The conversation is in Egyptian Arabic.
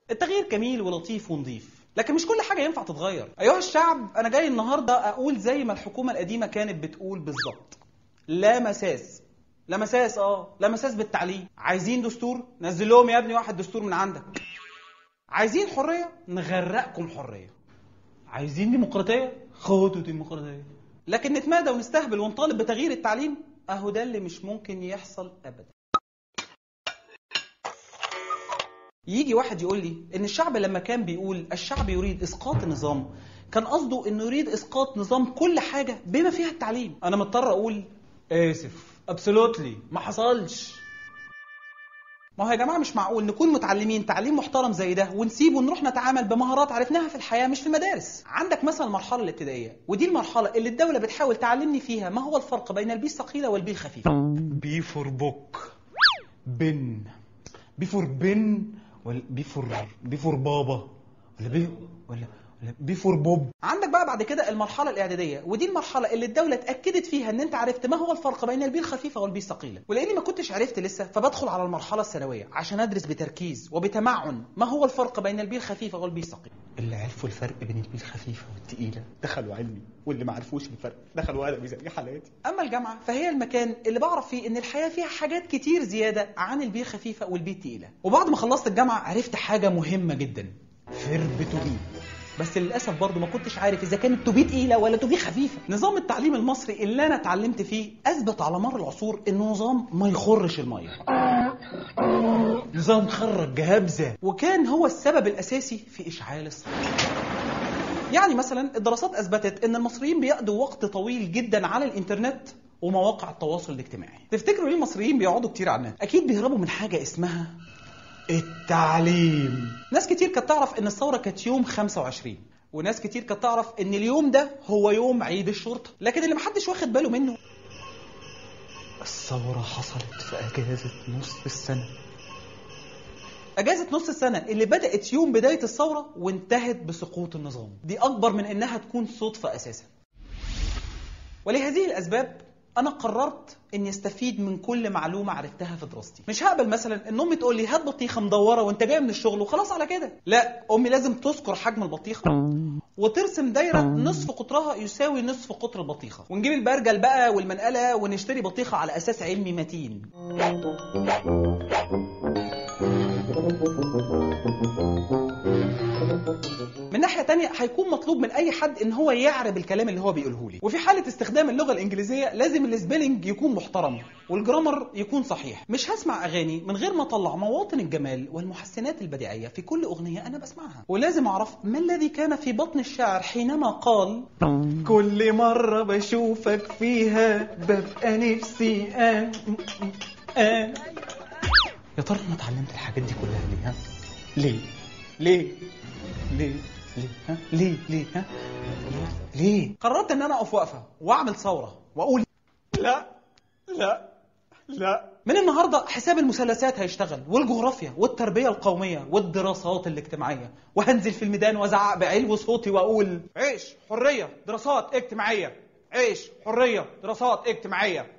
التغيير جميل ولطيف ونظيف لكن مش كل حاجه ينفع تتغير ايها الشعب انا جاي النهارده اقول زي ما الحكومه القديمه كانت بتقول بالظبط لا مساس لا مساس اه لا مساس بالتعليم عايزين دستور نزل لهم يا ابني واحد دستور من عندك عايزين حريه نغرقكم حريه عايزين ديمقراطيه خدوا ديمقراطيه لكن نتمادى ونستهبل ونطالب بتغيير التعليم اهو ده اللي مش ممكن يحصل ابدا يجي واحد يقول لي ان الشعب لما كان بيقول الشعب يريد اسقاط النظام كان قصده انه يريد اسقاط نظام كل حاجه بما فيها التعليم انا مضطر اقول اسف ابسولوتلي ما حصلش ما هو يا جماعه مش معقول نكون متعلمين تعليم محترم زي ده ونسيبه ونروح نتعامل بمهارات عرفناها في الحياه مش في المدارس عندك مثلا المرحله الابتدائيه ودي المرحله اللي الدوله بتحاول تعلمني فيها ما هو الفرق بين البي الثقيله والبي الخفيفه بي فور بوك بن بي فور بن ولا بي فور بي فور بابا ولا بي ولا ولا بي فور بوب عندك بقى بعد كده المرحله الاعداديه ودي المرحله اللي الدوله اتاكدت فيها ان انت عرفت ما هو الفرق بين البي الخفيفه والبي الثقيله ولاني ما كنتش عرفت لسه فبدخل على المرحله الثانويه عشان ادرس بتركيز وبتمعن ما هو الفرق بين البي الخفيفه والبي الثقيله اللي عرفوا الفرق بين البي الخفيفه والتقيله دخلوا علمي واللي ما عرفوش الفرق دخلوا ادبي زي حالاتي اما الجامعه فهي المكان اللي بعرف فيه ان الحياه فيها حاجات كتير زياده عن البي الخفيفه والبي التقيله وبعد ما خلصت الجامعه عرفت حاجه مهمه جدا فيرب تو بي بس للاسف برضه ما كنتش عارف اذا كانت تو بي تقيله ولا تو بي خفيفه نظام التعليم المصري اللي انا اتعلمت فيه اثبت على مر العصور انه نظام ما يخرش الميه نظام خرج هبزه وكان هو السبب الاساسي في اشعال الصوت يعني مثلا الدراسات اثبتت ان المصريين بيقضوا وقت طويل جدا على الانترنت ومواقع التواصل الاجتماعي تفتكروا ليه المصريين بيقعدوا كتير على النت اكيد بيهربوا من حاجه اسمها التعليم ناس كتير كانت تعرف ان الثوره كانت يوم 25 وناس كتير كانت تعرف ان اليوم ده هو يوم عيد الشرطه لكن اللي محدش واخد باله منه الثوره حصلت في اجازه نص السنه اجازه نص السنه اللي بدات يوم بدايه الثوره وانتهت بسقوط النظام دي اكبر من انها تكون صدفه اساسا ولهذه الاسباب انا قررت اني استفيد من كل معلومه عرفتها في دراستي مش هقبل مثلا ان امي تقول لي هات بطيخه مدوره وانت جاي من الشغل وخلاص على كده لا امي لازم تذكر حجم البطيخه وترسم دايره نصف قطرها يساوي نصف قطر البطيخه ونجيب البرجل بقى والمنقله ونشتري بطيخه على اساس علمي متين من ناحيه تانية هيكون مطلوب من اي حد ان هو يعرب الكلام اللي هو بيقوله لي وفي حاله استخدام اللغه الانجليزيه لازم السبيلنج يكون محترم والجرامر يكون صحيح مش هسمع اغاني من غير ما اطلع مواطن الجمال والمحسنات البديعيه في كل اغنيه انا بسمعها ولازم اعرف ما الذي كان في بطن الشاعر حينما قال كل مره بشوفك فيها ببقى نفسي آه آه يا ترى انا اتعلمت الحاجات دي كلها ليه ها ليه ليه ليه ليه ها ليه ليه ها ليه ليه قررت ان انا اقف واقفه واعمل ثوره واقول لا لا لا من النهارده حساب المثلثات هيشتغل والجغرافيا والتربيه القوميه والدراسات الاجتماعيه وهنزل في الميدان وازعق بعلو صوتي واقول عيش حريه دراسات اجتماعيه عيش حريه دراسات اجتماعيه